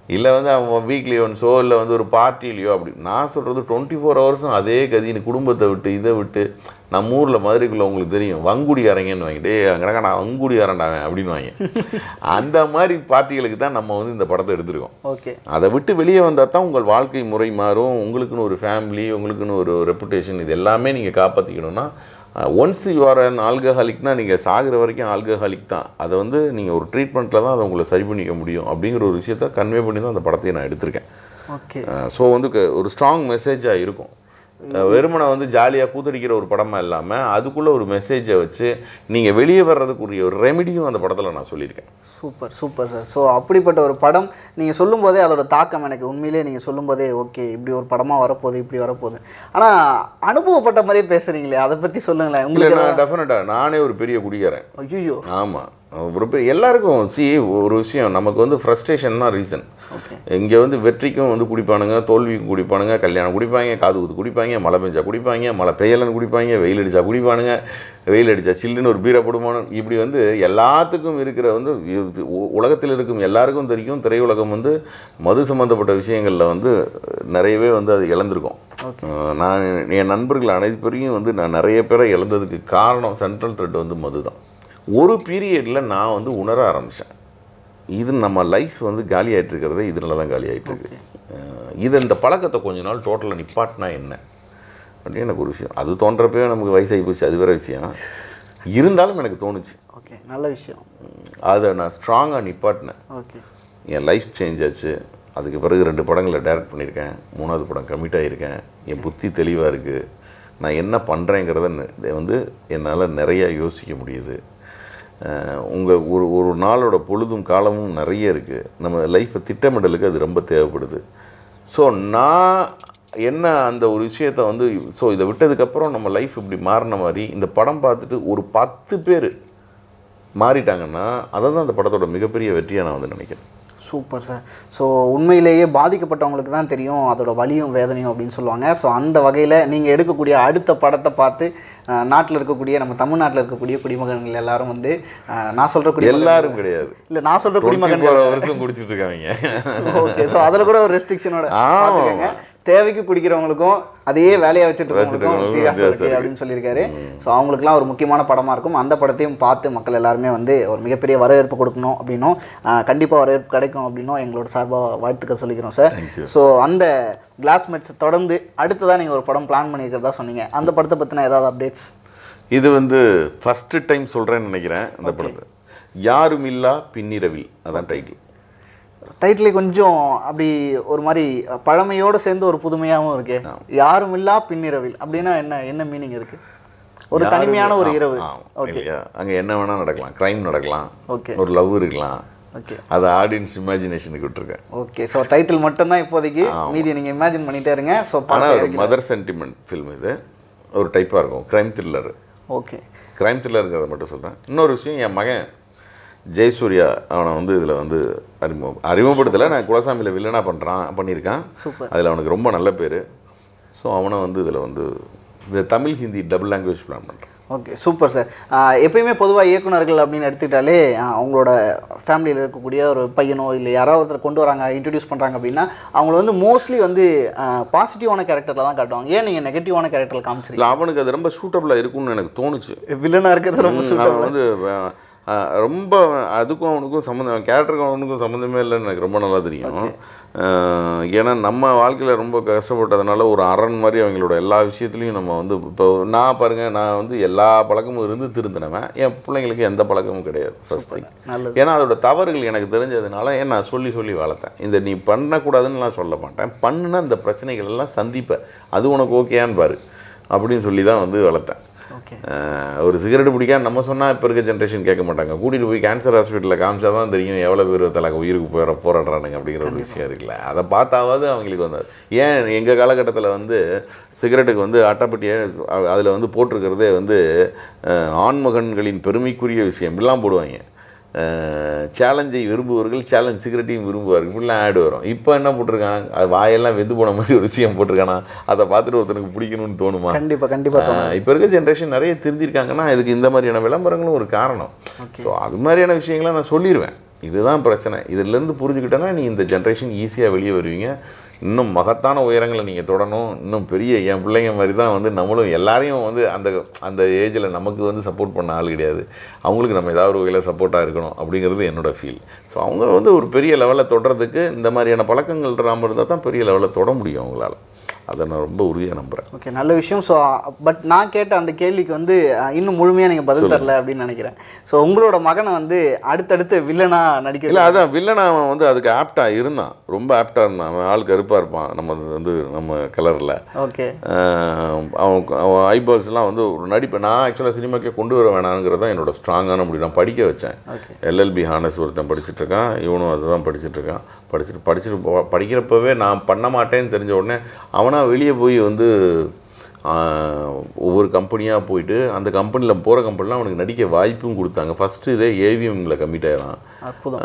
இல்லை வந்து அவன் வீக்லி ஒன்ஸோ இல்லை வந்து ஒரு பார்ட்டிலையோ அப்படி நான் சொல்கிறது டுவெண்ட்டி ஃபோர் ஹவர்ஸும் அதே கதி நீ குடும்பத்தை விட்டு இதை விட்டு நம்ம ஊரில் மதுரைக்குள்ளே உங்களுக்கு தெரியும் வங்குடி அரங்கன்னு வாங்கிட்டு அங்கே நான் வங்குடி அரண்டாவேன் அப்படின்னு வாங்க அந்த மாதிரி பார்ட்டிகளுக்கு தான் நம்ம வந்து இந்த படத்தை எடுத்திருக்கோம் ஓகே அதை விட்டு வெளியே வந்தால் தான் உங்கள் வாழ்க்கை முறை மாறும் உங்களுக்குன்னு ஒரு ஃபேமிலி உங்களுக்குன்னு ஒரு ரெப்புடேஷன் இது எல்லாமே நீங்கள் காப்பாற்றிக்கணும்னா ஒன்ஸ் யூ ஆர் அன் ஆல்கஹாலிக்னா நீங்கள் சாகிற வரைக்கும் ஆல்கஹாலிக் தான் அதை வந்து நீங்கள் ஒரு ட்ரீட்மெண்ட்டில் தான் அதை உங்களை சரி பண்ணிக்க முடியும் அப்படிங்கிற ஒரு விஷயத்த கன்வே பண்ணி தான் அந்த படத்தையை நான் எடுத்திருக்கேன் ஓகே ஸோ வந்து க- ஒரு ஸ்ட்ராங் மெசேஜாக இருக்கும் அஹ் வெறுமனை வந்து ஜாலியாக கூத்தடிக்கிற ஒரு படமாக இல்லாமல் அதுக்குள்ளே ஒரு மெசேஜை வச்சு நீங்கள் வெளியே வர்றதுக்குரிய ஒரு ரெமெடியும் அந்த படத்தில் நான் சொல்லியிருக்கேன் சூப்பர் சூப்பர் சார் ஸோ அப்படிப்பட்ட ஒரு படம் நீங்கள் சொல்லும்போதே அதோட தாக்கம் எனக்கு உண்மையிலேயே நீங்கள் சொல்லும்போதே ஓகே இப்படி ஒரு படமாக வரப்போகுது இப்படி வரப்போகுது ஆனால் அனுபவப்பட்ட மாதிரியே பேசுகிறீங்களே அதை பற்றி சொல்லுங்களேன் இல்லை உங்களுக்கு நான் டெஃபினட்டாக நானே ஒரு பெரிய குடிகாரன் ஐயோ ஆமாம் ஒரு பெரிய எல்லாருக்கும் சி ஒரு விஷயம் நமக்கு வந்து ஃப்ரஸ்ட்ரேஷன் தான் ரீசன் ஓகே இங்கே வந்து வெற்றிக்கும் வந்து குடிப்பானுங்க தோல்விக்கும் குடிப்பானுங்க கல்யாணம் குடிப்பாங்க காது குத்து குடிப்பாங்க மழை பெஞ்சா குடிப்பாங்க மழை பெய்யலன்னு குடிப்பாங்க வெயில் அடித்தா குடிப்பானுங்க வெயில் அடித்தா சில்லுன்னு ஒரு பீரை போடுமானு இப்படி வந்து எல்லாத்துக்கும் இருக்கிற வந்து இது உ- உலகத்தில் இருக்கும் எல்லாருக்கும் தெரியும் திரையுலகம் வந்து மது சம்மந்தப்பட்ட விஷயங்களில் வந்து நிறையவே வந்து அது இழந்திருக்கும் அஹ் நான் என் நண்பர்கள் அனைத்து பேரையும் வந்து நான் நிறைய பேரை இழந்ததுக்கு காரணம் சென்ட்ரல் த்ரெட் வந்து மது தான் ஒரு பீரியடில் நான் வந்து உணர ஆரம்பித்தேன் இது நம்ம லைஃப் வந்து காலி ஆயிட்டு இருக்கிறதே இதனால தான் காலி ஆயிட்டு இருக்கு அஹ் இது இந்த பழக்கத்தை கொஞ்ச நாள் டோட்டலாக நிப்பாட்டினா என்ன அப்படின்னு எனக்கு ஒரு விஷயம் அது தோன்றப்பவே நமக்கு வயசாகி போச்சு அது வேற விஷயம் இருந்தாலும் எனக்கு தோணுச்சு ஓகே நல்ல விஷயம் அதை நான் ஸ்ட்ராங்காக நிப்பாட்டினேன் ஓகே என் லைஃப் சேஞ்ச் ஆச்சு அதுக்கு பிறகு ரெண்டு படங்களை டைரக்ட் பண்ணியிருக்கேன் மூணாவது படம் கமிட் ஆகியிருக்கேன் என் புத்தி தெளிவாக இருக்குது நான் என்ன பண்ணுறேங்கிறத நெ- வந்து என்னால் நிறைய யோசிக்க முடியுது உங்கள் ஒரு ஒரு நாளோட பொழுதும் காலமும் நிறைய இருக்குது நம்ம லைஃப்பை திட்டமிடலுக்கு அது ரொம்ப தேவைப்படுது ஸோ நான் என்ன அந்த ஒரு விஷயத்த வந்து ஸோ இதை விட்டதுக்கப்புறம் நம்ம லைஃப் இப்படி மாறின மாதிரி இந்த படம் பார்த்துட்டு ஒரு பத்து பேர் மாறிட்டாங்கன்னா அதை தான் அந்த படத்தோட மிகப்பெரிய வெற்றியாக நான் வந்து நினைக்கிறேன் சூப்பர் சார் ஸோ உண்மையிலேயே பாதிக்கப்பட்டவங்களுக்கு தான் தெரியும் அதோட வலியும் வேதனையும் அப்படின்னு சொல்லுவாங்க ஸோ அந்த வகையில் நீங்கள் எடுக்கக்கூடிய அடுத்த படத்தை பார்த்து நாட்டில் இருக்கக்கூடிய நம்ம தமிழ்நாட்டில் இருக்கக்கூடிய குடிமகன்கள் எல்லாரும் வந்து அஹ், நான் சொல்கிற குடிமகன் எல்லாரும் கிடையாது இல்லை நான் சொல்கிற குடிமகன் வருஷம் குடிச்சிட்டு இருக்காங்க ஓகே ஸோ அதில் கூட ஒரு ரெஸ்ட்ரிக்ஷனோட ஆமா. பார்த்துக்கங்க தேவைக்கு குடிக்கிறவங்களுக்கும் அதையே வேலையை வச்சுட்டு இருக்கவங்களுக்கும் வச்சிருக்கவங்களுக்கும் வித்தியாசம் வித்தியாசம் இருக்கு இருக்கு. அப்படின்னு சொல்லியிருக்காரு ஸோ அவங்களுக்குலாம் ஒரு முக்கியமான படமாக இருக்கும் அந்த படத்தையும் பார்த்து மக்கள் எல்லாருமே வந்து ஒரு மிகப்பெரிய வரவேற்பு கொடுக்கணும் அப்படின்னும் கண்டிப்பாக வரவேற்பு கிடைக்கும் அப்படின்னும் எங்களோட சார்பாக வாழ்த்துக்கள் சொல்லிக்கிறோம் சார் ஸோ அந்த கிளாஸ்மேட்ஸ் தொடர்ந்து அடுத்ததான் நீங்கள் ஒரு படம் பிளான் பண்ணியிருக்கிறதா சொன்னீங்க அந்த படத்தை பற்றின ஏதாவது அப்டேட்ஸ் இது வந்து ஃபஸ்ட்டு டைம் சொல்கிறேன்னு நினைக்கிறேன் அந்த படத்தை யாரும் இல்லா பின்னிரவில் அதான் டைட்டில் டைட்டில் கொஞ்சம் அப்படி ஒரு மாதிரி பழமையோடு சேர்ந்து ஒரு புதுமையாகவும் இருக்கு யாரும் இல்லா பின்னிரவில் அப்படின்னா என்ன என்ன மீனிங் இருக்கு ஒரு தனிமையான ஒரு இரவு ஓகே அங்கே என்ன வேணால் நடக்கலாம் க்ரைம் நடக்கலாம் ஓகே ஒரு லவ் இருக்கலாம் ஓகே அதை ஆடியன்ஸ் இமேஜினேஷனுக்கு விட்டுருக்கேன் ஓகே ஸோ டைட்டில் மட்டும்தான் இப்போதைக்கு மீதி நீங்கள் இமேஜின் பண்ணிட்டே இருங்க ஸோ ஆனால் ஒரு மதர் சென்டிமெண்ட் ஃபில்ம் இது ஒரு டைப்பாக இருக்கும் க்ரைம் த்ரில்லர் ஓகே க்ரைம் த்ரில்லருங்கிறத மட்டும் சொல்கிறேன் இன்னொரு விஷயம் என் மகன் ஜெயசூர்யா அவனை வந்து இதில் வந்து அறிமுகம் அறிமுகப்படுத்தலை நான் குலசாமியில் வில்லனாக பண்ணுறான் பண்ணியிருக்கான் சூப்பர் அதில் அவனுக்கு ரொம்ப நல்ல பேர் ஸோ அவனை வந்து இதில் வந்து இந்த Tamil Hindi double language plan பண்ணுறான் ஓகே சூப்பர் சார் எப்பயுமே பொதுவாக இயக்குனர்கள் அப்படின்னு எடுத்துக்கிட்டாலே ஆஹ், அவங்களோட ஃபேமிலியில் இருக்கக்கூடிய ஒரு பையனோ இல்லை யாராவது ஒருத்தர் கொண்டு வராங்க இன்ட்ரடியூஸ் பண்ணுறாங்க அப்படின்னா அவங்கள வந்து மோஸ்ட்லி வந்து பாசிட்டிவான கேரக்டரில் தான் காட்டுவாங்க ஏன் நீங்கள் நெகட்டிவான கேரக்டரில் காமிச்சிருக்கீங்க இல்லை அவனுக்கு அது ரொம்ப சூட்டபுளாக இருக்கும்னு எனக்கு தோணுச்சு வில்லனாக இருக்கிறது ரொம்ப ம், அவன் வந்து அஹ், அஹ், ரொம்ப அதுக்கும் அவனுக்கும் சம்மந்தம் கேரக்டருக்கும் அவனுக்கும் சம்மந்தமே இல்லைன்னு எனக்கு ரொம்ப நல்லா தெரியும் அஹ், ஏன்னா நம்ம வாழ்க்கையில் ரொம்ப கஷ்டப்பட்டதுனால ஒரு அரண் மாதிரி அவங்களோட எல்லா விஷயத்துலையும் நம்ம வந்து இப்போ நான் பாருங்கள் நான் வந்து எல்லா பழக்கமும் இருந்து திருந்தினவன் என் பிள்ளைங்களுக்கு எந்த பழக்கமும் கிடையாது ஃபஸ்ட் திங் நல்லது ஏன்னா அதோட தவறுகள் எனக்கு தெரிஞ்சதுனால ஏன் நான் சொல்லி சொல்லி வளர்த்தேன் இந்த நீ பண்ணக்கூடாதுன்னு நான் சொல்ல மாட்டேன் பண்ணுனா இந்த பிரச்சனைகள் எல்லாம் சந்திப்ப அது உனக்கு ஓகேயான்னு பாரு அப்படின்னு சொல்லி தான் வந்து வளர்த்தேன் ஓகே அஹ் ஒரு சிகரெட் பிடிக்காம நம்ம சொன்னால் இப்போ இருக்க ஜென்ரேஷன் கேட்க மாட்டாங்க கூட்டிகிட்டு போய் கேன்சர் ஹாஸ்பிட்டலில் காமிச்சா தான் தெரியும் எவ்வளோ பேர் தலை உயிருக்கு போகிற போராடுறானுங்க அப்படிங்கிற ஒரு விஷயம் இருக்குல்ல அதை பார்த்தாவது அவங்களுக்கு வந்து ஏன் எங்கள் காலகட்டத்தில் வந்து சிகரெட்டுக்கு வந்து அட்டைப்பட்டியை அதில் வந்து போட்டிருக்கிறதே வந்து அஹ், ஆண்மகன்களின் பெருமைக்குரிய விஷயம் இப்படிலாம் போடுவாங்க சேலஞ்சை விரும்புவர்கள் சேலஞ்ச் சிகரெட்டையும் விரும்புவார்கள் இப்படிலாம் ஆடு வரும் இப்போ என்ன போட்டிருக்காங்க அது வாயெல்லாம் வெந்து போன மாதிரி ஒரு விஷயம் போட்டிருக்கானா அதை பார்த்துட்டு ஒருத்தனுக்கு பிடிக்கணும்னு தோணுமா கண்டிப்பாக கண்டிப்பாக ஆஹ் இப்போ இருக்க ஜென்ரேஷன் நிறைய திருந்திருக்காங்கன்னா இதுக்கு இந்த மாதிரியான விளம்பரங்களும் ஒரு காரணம் ஸோ அது மாதிரியான விஷயங்களை நான் சொல்லிடுவேன் இதுதான் பிரச்சனை இதிலேருந்து புரிஞ்சுக்கிட்டேன்னா நீ இந்த ஜென்ரேஷன் ஈஸியாக வெளியே வருவீங்க இன்னும் மகத்தான உயரங்களை நீங்கள் தொடணும் இன்னும் பெரிய என் பிள்ளைங்க மாதிரி தான் வந்து நம்மளும் எல்லாரையும் வந்து அந்த அந்த ஏஜில் நமக்கு வந்து சப்போர்ட் பண்ண ஆள் கிடையாது அவங்களுக்கு நம்ம ஏதாவது ஒரு வகையில் சப்போர்ட்டாக இருக்கணும் அப்படிங்கிறது என்னோட ஃபீல் ஸோ அவங்க வந்து ஒரு பெரிய லெவலில் தொடுறதுக்கு இந்த மாதிரியான பழக்கங்கள் இல்லாமல் இருந்தால் தான் பெரிய லெவலில் தொட முடியும் அவங்களால அதை நான் ரொம்ப உறுதியாக நம்புகிறேன் ஓகே நல்ல விஷயம் ஸோ பட் நான் கேட்ட அந்த கேள்விக்கு வந்து அஹ், இன்னும் முழுமையாக நீங்கள் பதில் தரல அப்படின்னு நினைக்கிறேன் ஸோ உங்களோட மகனை வந்து அடுத்தடுத்து வில்லனா நடிக்க இல்லை அதான் வில்லனா அவன் வந்து அதுக்கு ஆப்டாக இருந்தான் ரொம்ப ஆப்டாக இருந்தான் அவன் ஆள் கருப்பாக இருப்பான் நம்ம வந்து நம்ம கலரில் ஓகே அவன் அவன் ஐபால்ஸ்லாம் வந்து ஒரு நடிப்பை நான் ஆக்சுவலாக சினிமாக்கே கொண்டு வர வேணாங்கிறது தான் என்னோட ஸ்ட்ராங்கான முடிவு நான் படிக்க வச்சேன் ஓகே எல்எல்பி ஹானஸ் ஒருத்தன் படிச்சுட்டு இருக்கான் இவனும் அதுதான் படிச்சுட்டு இருக்கான் படிச்சுட்டு படிச்சுட்டு போ- படிக்கிறப்பவே நான் பண்ண மாட்டேன்னு தெரிஞ்ச உடனே அவனாக வெளியே போய் வந்து ஆஹ், ஒவ்வொரு கம்பெனியாக போயிட்டு அந்த கம்பெனியில் போகிற கம்பெனிலாம் அவனுக்கு நடிக்க வாய்ப்பும் கொடுத்தாங்க ஃபஸ்ட்டு இதே ஏவிஎம்மில் கம்மிட் ஆயிடான் அற்புதம்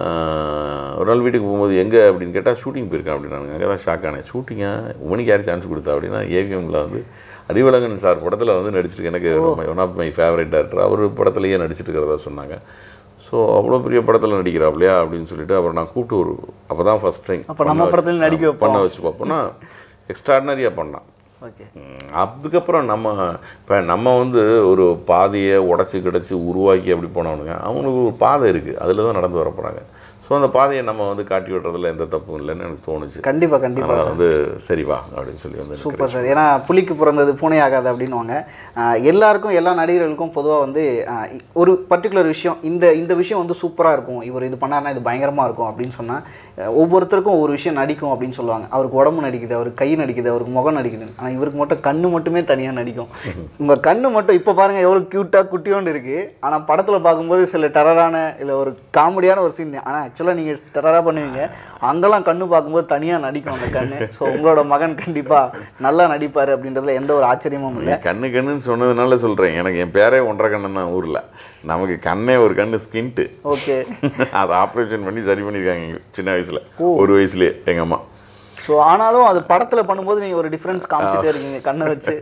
ஒரு நாள் வீட்டுக்கு போகும்போது எங்கே அப்படின்னு கேட்டால் ஷூட்டிங் போயிருக்கான் அப்படின்னாங்க அங்கே தான் ஷாக் ஆனேன் ஷூட்டிங்கா உமனுக்கு யார் சான்ஸ் கொடுத்தா அப்படின்னா ஏவிஎம்மில் வந்து அறிவழகன் சார் படத்தில் வந்து நடிச்சிருக்கேன் எனக்கு one of my favourite director அவர் படத்துலையே நடிச்சிட்டு இருக்கிறதா சொன்னாங்க ஸோ அவ்வளோ பெரிய படத்தில் நடிக்கிறாப்லையா அப்படின்னு சொல்லிட்டு அப்புறம் நான் கூப்பிட்டு ஒரு அப்போ தான் ஃபஸ்ட் டைம் அப்ப நம்ம படத்துல நடிக்க வைப்போம். பண்ண வச்சு பார்ப்போம்னா எக்ஸ்ட்ராடினரியாக பண்ணான் ஓகே ம், அதுக்கப்புறம் நம்ம இப்போ நம்ம வந்து ஒரு பாதையை உடச்சி கிடச்சி உருவாக்கி அப்படி போனவனுங்க அவங்களுக்கு ஒரு பாதை இருக்குது அதில் தான் நடந்து வர போகிறாங்க ஸோ அந்த பாதையை நம்ம வந்து காட்டி விடுறதுல எந்த தப்பும் இல்லைன்னு எனக்கு தோணுச்சு கண்டிப்பாக கண்டிப்பாக அதனால் வந்து சரி வா அப்படின்னு சொல்லி வந்து எனக்கு சூப்பர் சார் ஏன்னா புலிக்கு பிறந்தது பூனை ஆகாது அப்படின்னுவாங்க ஆஹ் எல்லாருக்கும் எல்லா நடிகர்களுக்கும் பொதுவாக வந்து ஆஹ் இ- ஒரு பர்டிகுலர் விஷயம் இந்த இந்த விஷயம் வந்து சூப்பராக இருக்கும் இவர் இது பண்ணாருன்னா இது பயங்கரமாக இருக்கும் அப்படின்னு சொன்னால் ஒவ்வொருத்தருக்கும் ஒவ்வொரு விஷயம் நடிக்கும் அப்படின்னு சொல்லுவாங்க அவருக்கு உடம்பு நடிக்குது அவருக்கு கை நடிக்குது அவருக்கு முகம் நடிக்குது ஆனால் இவருக்கு மட்டும் கண்ணு மட்டுமே தனியாக நடிக்கும் உங்கள் கண்ணு மட்டும் இப்போ பாருங்கள் எவ்வளோ க்யூட்டாக குட்டியோண்டு இருக்குது ஆனால் படத்தில் பார்க்கும்போது சில டெரரான இல்லை ஒரு காமெடியான ஒரு சீன் ஆனால் ஆக்சுவலாக நீங்கள் டெரராக பண்ணுவீங்க அங்கெல்லாம் கண்ணு பார்க்கும்போது தனியாக நடிக்கும் அந்த கண்ணு ஸோ உங்களோட மகன் கண்டிப்பாக நல்லா நடிப்பார் அப்படின்றதுல எந்த ஒரு ஆச்சரியமும் இல்லை நீ கண்ணு கண்ணுன்னு சொன்னதுனால சொல்கிறேன் எனக்கு என் பேரே ஒன்றரை கண்ணன் தான் ஊரில் நமக்கு கண்ணே ஒரு கண்ணு ஸ்கின்ட்டு ஓகே அதை ஆப்ரேஷன் பண்ணி சரி பண்ணியிருக்காங்க எங்க சின்ன வயசில் ஒரு வயசுலேயே எங்கள் அம்மா ஸோ ஆனாலும் அது படத்தில் பண்ணும்போது நீங்கள் ஒரு டிஃப்ரென்ஸ் காமிச்சிட்டே இருக்கீங்க கண்ணை வச்சு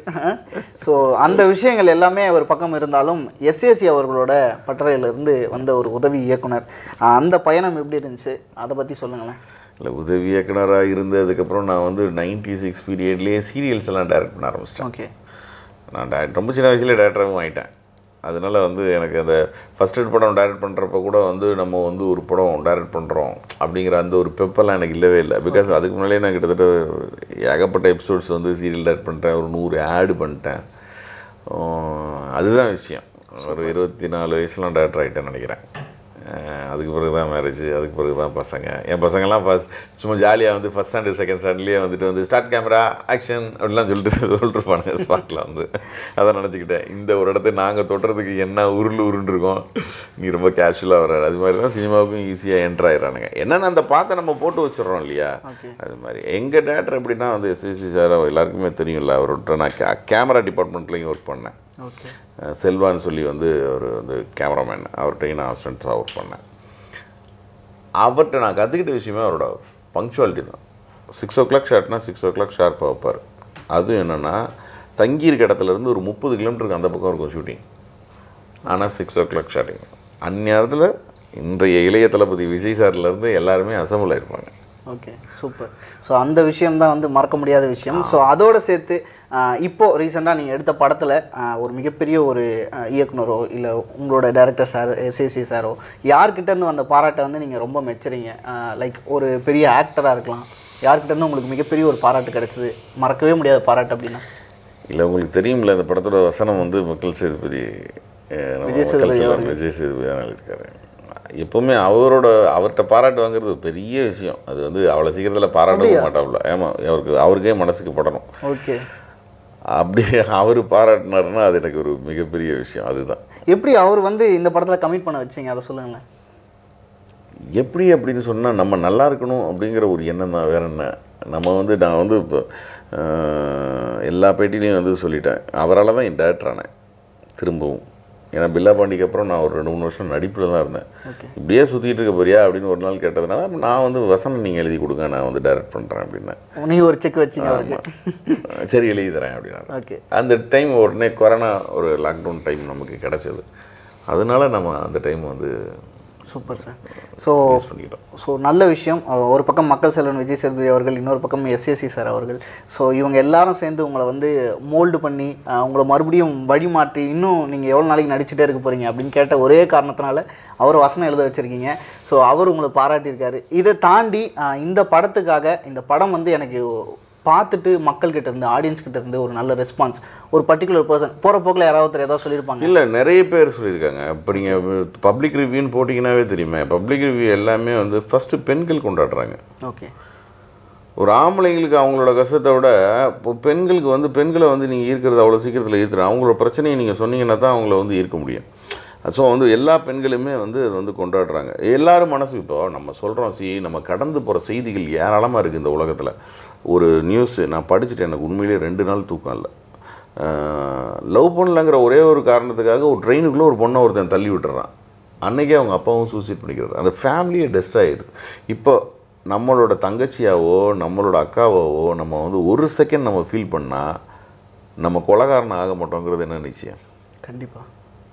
ஸோ அந்த விஷயங்கள் எல்லாமே ஒரு பக்கம் இருந்தாலும் எஸ்ஏசி அவர்களோட பட்டறையிலிருந்து வந்த ஒரு உதவி இயக்குனர் ஆஹ் அந்த பயணம் எப்படி இருந்துச்சு அதை பற்றி சொல்லுங்களேன் இல்லை உதவி இயக்குனராக இருந்து அதுக்கப்புறம் நான் வந்து நைன்டி சிக்ஸ் பீரியட்லேயே சீரியல்ஸ் எல்லாம் டைரக்ட் பண்ண ஆரம்பிச்சிட்டேன் ஓகே நான் டேரக்ட் ரொம்ப சின்ன வயசுலேயே டேரக்டராகவும் ஆகிட்டேன் அதனால வந்து எனக்கு அந்த ஃபஸ்ட் எய்ட் படம் டைரக்ட் பண்ணுறப்ப கூட வந்து நம்ம வந்து ஒரு படம் டைரக்ட் பண்ணுறோம் அப்படிங்கிற அந்த ஒரு பெப்பெல்லாம் எனக்கு இல்லவே இல்லை பிகாஸ் அதுக்கு முன்னாடியே நான் கிட்டத்தட்ட ஏகப்பட்ட எபிசோட்ஸ் வந்து சீரியல் டைரக்ட் பண்ணிட்டேன் ஒரு நூறு ஆடு பண்ணிட்டேன் ஆஹ் அதுதான் விஷயம் ஒரு இருபத்தி நாலு வயசுலாம் டேரக்டர் ஆகிட்டேன்னு நினைக்கிறேன் அஹ் அதுக்கு பிறகு தான் மேரேஜ் அதுக்கு பிறகு தான் பசங்க என் பசங்கள்லாம் ஃபஸ்ட் சும்மா ஜாலியாக வந்து ஃபஸ்ட் ஸ்டாண்டர்ட் செகண்ட் ஸ்டாண்டர்ட்லேயே வந்துட்டு வந்து ஸ்டார்ட் கேமரா ஆக்ஷன் அப்படிலாம் சொல்லிட்டு சொல்லிட்டுருப்பானுங்க ஸ்பாட்டில் வந்து அதை நினச்சிக்கிட்டேன் இந்த ஒரு இடத்த நாங்கள் தொட்டுறதுக்கு என்ன உருள் உருண்டுருக்கோம் நீ ரொம்ப கேஷுவலாக வர்றாரு அது மாதிரி தான் சினிமாவுக்கும் ஈஸியாக என்ட்ரு ஆயிடுறானுங்க என்னென்ன அந்த பாத்தை நம்ம போட்டு வச்சிடுறோம் இல்லையா அது மாதிரி எங்கள் டேரக்டர் எப்படின்னா வந்து எஸ்எஸ்சி சார் எல்லாருக்குமே தெரியும்ல அவர்கிட்ட நான் கே கேமரா டிபார்ட்மெண்ட்லேயும் ஒர்க் பண்ணேன் ஓகே அஹ் செல்வான்னு சொல்லி வந்து ஒரு வந்து கேமராமேன் அவர்கிட்டையும் நான் அசிஸ்டண்ட்டாக ஒர்க் பண்ணேன் அவர்கிட்ட நான் கற்றுக்கிட்ட விஷயமே அவரோட பங்க்சுவாலிட்டி தான் சிக்ஸ் ஓ கிளாக் ஷார்ட்னா சிக்ஸ் ஓ கிளாக் ஷார்ப்பாக வைப்பார் அதுவும் என்னென்னா தங்கியிருக்க இடத்துலேருந்து ஒரு முப்பது கிலோமீட்டருக்கு அந்த பக்கம் இருக்கும் ஷூட்டிங் ஆனால் சிக்ஸ் ஓ கிளாக் ஷார்ட்டிங் அந்நேரத்தில் இன்றைய இளைய தளபதி விஜய் சார்லேருந்து எல்லாருமே அசம்பிள் ஆயிருப்பாங்க ஓகே சூப்பர் ஸோ அந்த விஷயம் தான் வந்து மறக்க முடியாத விஷயம் ஸோ அதோடு சேர்த்து ஆஹ் இப்போ ரீசெண்டாக நீங்கள் எடுத்த படத்தில் ஒரு மிகப்பெரிய ஒரு ஆஹ் இயக்குனரோ இல்லை உங்களோட டைரக்டர் சார் எஸ்ஏசி சாரோ யார்கிட்டேருந்து வந்த பாராட்டை வந்து நீங்கள் ரொம்ப மெச்சுறீங்க லைக் ஒரு பெரிய ஆக்டராக இருக்கலாம் யார்கிட்டேருந்து உங்களுக்கு மிகப்பெரிய ஒரு பாராட்டு கிடைச்சது மறக்கவே முடியாத பாராட்டு அப்படின்னா இல்லை உங்களுக்கு தெரியும்ல இந்த படத்தோட வசனம் வந்து மக்கள் சேதுபதி அஹ், நம்ம விஜய் மக்கள் சேதுபதி செல்வன் விஜய் சேதுபதி தான் எழுதியிருக்காரு எப்போவுமே அவரோட அவர்கிட்ட பாராட்டு வாங்குறது பெரிய விஷயம் அது வந்து அவ்வளோ சீக்கிரத்தில் பாராட்டவும் மாட்டாப்புல ஆமாம் அவருக்கு அவருக்கே மனசுக்கு படணும் ஓகே அப்படி அவர் பாராட்டினாருன்னா அது எனக்கு ஒரு மிகப்பெரிய விஷயம் அதுதான் எப்படி அவர் வந்து இந்த படத்தில் கமிட் பண்ண வச்சீங்க அதை சொல்லுங்களேன் எப்படி அப்படின்னு சொன்னால் நம்ம நல்லா இருக்கணும் அப்படிங்கிற ஒரு எண்ணம் தான் வேற என்ன நம்ம வந்து நான் வந்து இப்போ அஹ், எல்லா பேட்டிலையும் வந்து சொல்லிட்டேன் அவரால் தான் என் டேரக்டர் ஆனேன் திரும்பவும் ஏன்னா பில்லா பாண்டிக்கு அப்புறம் நான் ஒரு ரெண்டு மூணு வருஷம் நடிப்பில் தான் இருந்தேன் இப்படியே சுற்றிட்டு இருக்க போறியா அப்படின்னு ஒரு நாள் கேட்டதுனால நான் வந்து வசனம் நீங்கள் எழுதி கொடுங்க நான் வந்து டைரக்ட் பண்ணுறேன் அப்படின்னேன் நீங்கள் ஒரு செக் வச்சீங்க அவருக்கு சரி எழுதி தரேன் அப்படின்னா ஓகே அந்த டைம் உடனே கொரோனா ஒரு லாக்டவுன் டைம் நமக்கு கிடச்சிது அதனால நம்ம அந்த டைம் வந்து சூப்பர் சார் ஸோ யூஸ் பண்ணிக்கிட்டோம் ஸோ நல்ல விஷயம் அஹ் ஒரு பக்கம் மக்கள் செல்வன் விஜய் சேதுபதி அவர்கள் இன்னொரு பக்கம் எஸ்எஸ்சி சார் அவர்கள் ஸோ இவங்க எல்லாரும் சேர்ந்து உங்களை வந்து மோல்டு பண்ணி அஹ் உங்களை மறுபடியும் வழிமாற்றி இன்னும் நீங்கள் எவ்வளோ நாளைக்கு நடிச்சுட்டே இருக்க போகிறீங்க அப்படின்னு கேட்ட ஒரே காரணத்தினால அவர் வசனம் எழுத வச்சுருக்கீங்க ஸோ அவர் உங்களை பாராட்டியிருக்காரு இதை தாண்டி அஹ் இந்த படத்துக்காக இந்த படம் வந்து எனக்கு பார்த்துட்டு மக்கள்கிட்ட இருந்து ஆடியன்ஸ் கிட்ட இருந்து ஒரு நல்ல ரெஸ்பான்ஸ் ஒரு பர்டிகுலர் பர்சன் போகிற போக்கில் யாராவது ஒருத்தர் ஏதாவது சொல்லியிருப்பாங்க இல்லை நிறைய பேர் சொல்லியிருக்காங்க இப்போ நீங்கள் பப்ளிக் ரிவ்யூன்னு போட்டிங்கன்னாவே தெரியுமே பப்ளிக் ரிவ்யூ எல்லாமே வந்து ஃபஸ்ட்டு பெண்கள் கொண்டாடுறாங்க ஓகே ஒரு ஆம்பளைங்களுக்கு அவங்களோட கஷ்டத்தை விட இப்போ பெண்களுக்கு வந்து பெண்களை வந்து நீங்கள் ஈர்க்கிறது அவ்வளோ சீக்கிரத்தில் ஈர்த்துரு அவங்களோட பிரச்சனையை நீங்கள் சொன்னீங்கன்னா தான் அவங்கள வந்து ஈர்க்க முடியும் ஸோ வந்து எல்லா பெண்களுமே வந்து அது வந்து கொண்டாடுறாங்க எல்லாரும் மனசு இப்போ நம்ம சொல்கிறோம் சி நம்ம கடந்து போகிற செய்திகள் ஏராளமாக இருக்குது இந்த உலகத்தில் ஒரு நியூஸ் நான் படிச்சுட்டு எனக்கு உண்மையிலேயே ரெண்டு நாள் தூக்கம் இல்லை லவ் பண்ணலங்கிற ஒரே ஒரு காரணத்துக்காக ஒரு ட்ரெயினுக்குள்ளே ஒரு பொண்ணை ஒருத்தன் தள்ளி விட்டுறான் அன்னைக்கே அவங்க அப்பாவும் சூசைட் பண்ணிக்கிறாரு அந்த ஃபேமிலியே டெஸ்ட் ஆகிடுது இப்போ நம்மளோட தங்கச்சியாவோ நம்மளோட அக்காவாவோ நம்ம வந்து ஒரு செகண்ட் நம்ம ஃபீல் பண்ணால் நம்ம கொலகாரன் ஆக மாட்டோங்கிறது என்ன நிச்சயம் கண்டிப்பாக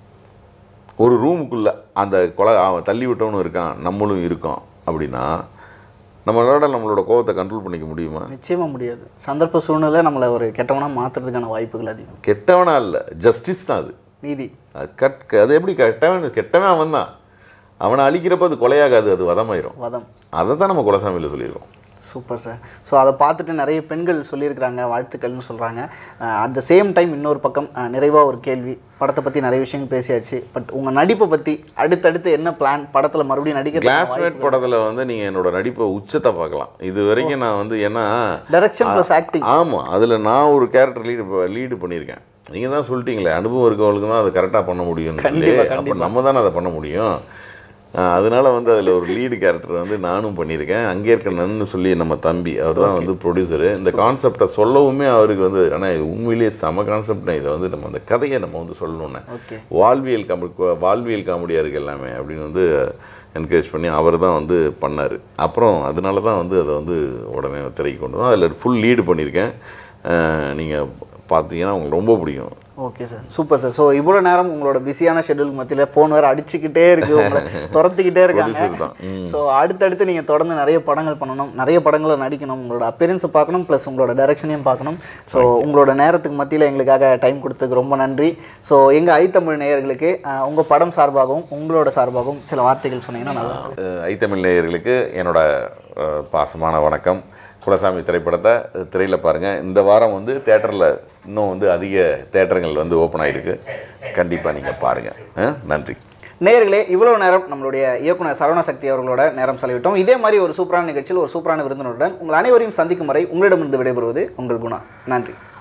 ஒரு ரூமுக்குள்ளே அந்த கொலை அவன் தள்ளி விட்டவனும் இருக்கான் நம்மளும் இருக்கோம் அப்படின்னா நம்மளோட நம்மளோட கோவத்தை கண்ட்ரோல் பண்ணிக்க முடியுமா நிச்சயமா முடியாது சந்தர்ப்ப சூழ்நிலை நம்மளை ஒரு கெட்டவனா மாத்துறதுக்கான வாய்ப்புகள் அதிகம் கெட்டவனா இல்லை ஜஸ்டிஸ் தான் அது நீதி அது கட் அது எப்படி கெட்டவன் கெட்டவன் அவன் தான் அவனை அழிக்கிறப்ப அது கொலையாகாது அது வதமாயிரும் வதம் அதை தான் நம்ம குலசாமியில் சொல்லியிருக்கோம் சூப்பர் சார் ஸோ அதை பார்த்துட்டு நிறைய பெண்கள் சொல்லியிருக்கிறாங்க வாழ்த்துக்கள்னு சொல்கிறாங்க அட் த சேம் டைம் இன்னொரு பக்கம் நிறைவாக ஒரு கேள்வி படத்தை பற்றி நிறைய விஷயங்கள் பேசியாச்சு பட் உங்கள் நடிப்பை பற்றி அடுத்தடுத்து என்ன பிளான் படத்தில் மறுபடியும் நடிக்கிறது கிளாஸ்மேட் படத்தில் வந்து நீங்கள் என்னோட நடிப்பை உச்சத்தை பார்க்கலாம் இது வரைக்கும் நான் வந்து ஏன்னா டைரக்ஷன் ப்ளஸ் ஆக்டிங் ஆமாம் அதில் நான் ஒரு கேரக்டர் லீடு லீடு பண்ணியிருக்கேன் நீங்கள் தான் சொல்லிட்டீங்களே அனுபவம் இருக்கவங்களுக்கு தான் அதை கரெக்டாக பண்ண முடியும்னு சொல்லி கண்டிப்பா, அப்போ நம்ம தானே அதை பண்ண முடியும் ஆஹ் அதனால வந்து அதில் ஒரு லீடு கேரக்டர் வந்து நானும் பண்ணியிருக்கேன் அங்கே இருக்க நன்னு சொல்லி நம்ம தம்பி அவர் தான் வந்து ப்ரொடியூசரு இந்த கான்செப்டை சொல்லவுமே அவருக்கு வந்து ஆனால் இது உண்மையிலேயே செம கான்செப்ட் இதை வந்து நம்ம அந்த கதையை நம்ம வந்து சொல்லணும்னு ஓகே வாழ்வியல் காமெடி வாழ்வியல் காமெடியாக இருக்குது எல்லாமே அப்படின்னு வந்து என்கரேஜ் பண்ணி அவர் தான் வந்து பண்ணார் அப்புறம் அதனால தான் வந்து அதை வந்து உடனே திரைக்கு கொண்டு வந்து அதில் ஃபுல் லீடு பண்ணியிருக்கேன் நீங்கள் பார்த்தீங்கன்னா உங்களுக்கு ரொம்ப பிடிக்கும் okay sir super sir so இவ்வளோ நேரம் உங்களோட பிஸியான ஷெட்யூல் மத்தியில் ஃபோன் வேறு அடிச்சுக்கிட்டே இருக்கு உங்களை துரத்திக்கிட்டே இருக்காங்க Producer தான். ம். ஸோ அடுத்தடுத்து நீங்கள் தொடர்ந்து நிறைய படங்கள் பண்ணணும் நிறைய படங்களை நடிக்கணும் உங்களோட அப்பீரன்ஸை பார்க்கணும் ப்ளஸ் உங்களோட டைரக்ஷனையும் பார்க்கணும் ஸோ உங்களோட நேரத்துக்கு மத்தியில் எங்களுக்காக டைம் கொடுத்ததுக்கு ரொம்ப நன்றி ஸோ எங்கள் ஐத்தமிழ் நேயர்களுக்கு உங்கள் படம் சார்பாகவும் உங்களோட சார்பாகவும் சில வார்த்தைகள் சொன்னீங்கன்னா நல்லா இருக்கும். அஹ் ஐத்தமிழ் நேயர்களுக்கு என்னோட அஹ், பாசமான வணக்கம் குலசாமி திரைப்படத்தை திரையில் பாருங்கள் இந்த வாரம் வந்து தேட்டரில் இன்னும் வந்து அதிக தேட்டருங்கள் வந்து ஓப்பன் ஆகிருக்கு கண்டிப்பாக நீங்கள் பாருங்கள் நன்றி நேயர்களே இவ்வளோ நேரம் நம்மளுடைய இயக்குனர் சரவண சக்தி அவர்களோட நேரம் செலவிட்டோம் இதே மாதிரி ஒரு சூப்பரான நிகழ்ச்சியில் ஒரு சூப்பரான விருந்தினருடன் உங்கள் அனைவரையும் சந்திக்கும் வரை உங்களிடமிருந்து விடைபெறுவது உங்கள் குணா நன்றி